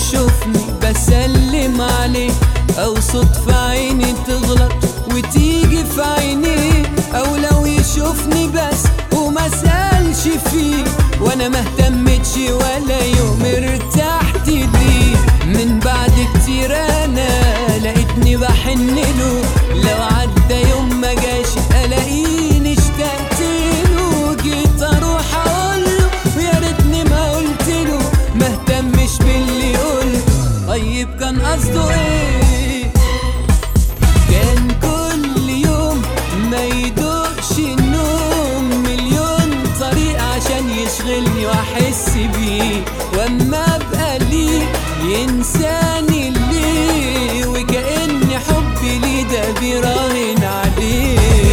يشوفني بسلم عليه او صدفة عيني تغلط وتيجي في عينيه او لو يشوفني بس وما سألش فيه وانا ما اهتمتش ولا يوم ارتحت ليه من بعد كتير انا لقيتني بحن له لو عدى يوم ما جاش الاقيني اشتقت له جيت اروح اقول له ويا ريتني ما قلت له ما اهتمش باللي قلت طيب كان قصده ايه كان كل يوم ما يدوقش النوم مليون طريقة عشان يشغلني واحس بيه واما ابقى ليه ينساني ليه وكأن حبي ليه ده بيراهن عليه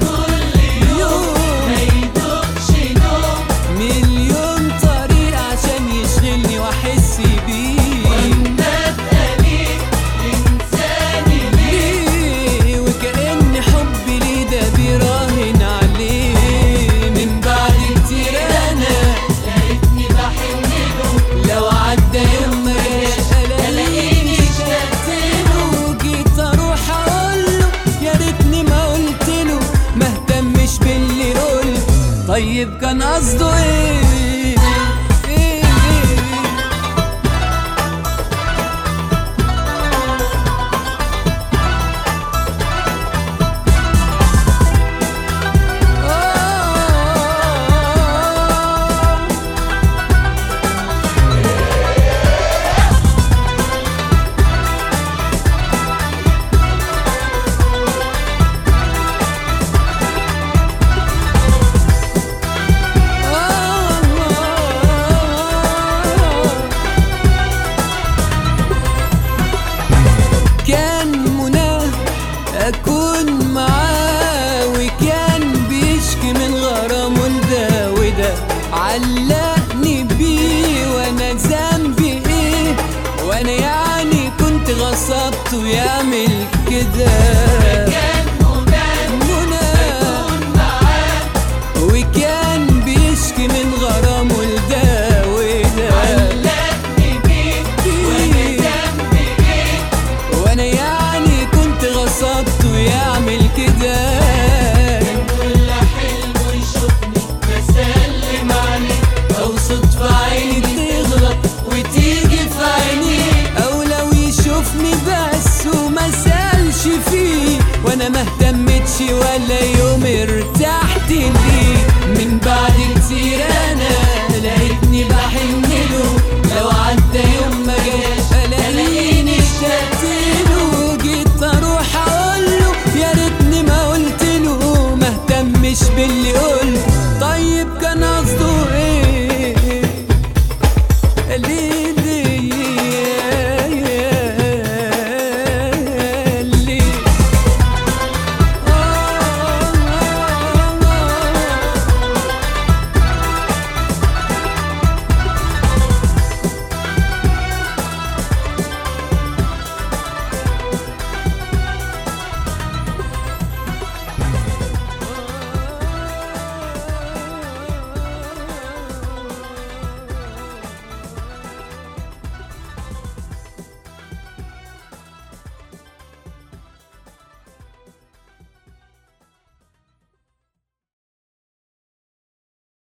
يوم مليون طريقة عشان يشغلني واحس بيه ليه وكأن حبي ليه ده بيراهن عليه من بعد كتير انا لو عدى يوم ما جاش الاقيني اشتقت له جيت اروح اقول له يا ريتني ما قلت له ما اهتمش باللي قلت طيب كان قصده ايه إيه إيه آه كان مناه اكون معاه وكان بيشكي من غرامه لده وده علقني بيه وانا ذنبي ايه وانا يعني كنت غصبته يعمل كده مناه وكان بيشكي من غرامه لده وده وانا يعني كنت غصبته يعمل كده او صدفة عيني تغلط وتيجي في عيني او لو يشوفني بس وما سألش فيه وانا ما اهتمتش ولا يوم ارتحت ليه من بعد كتير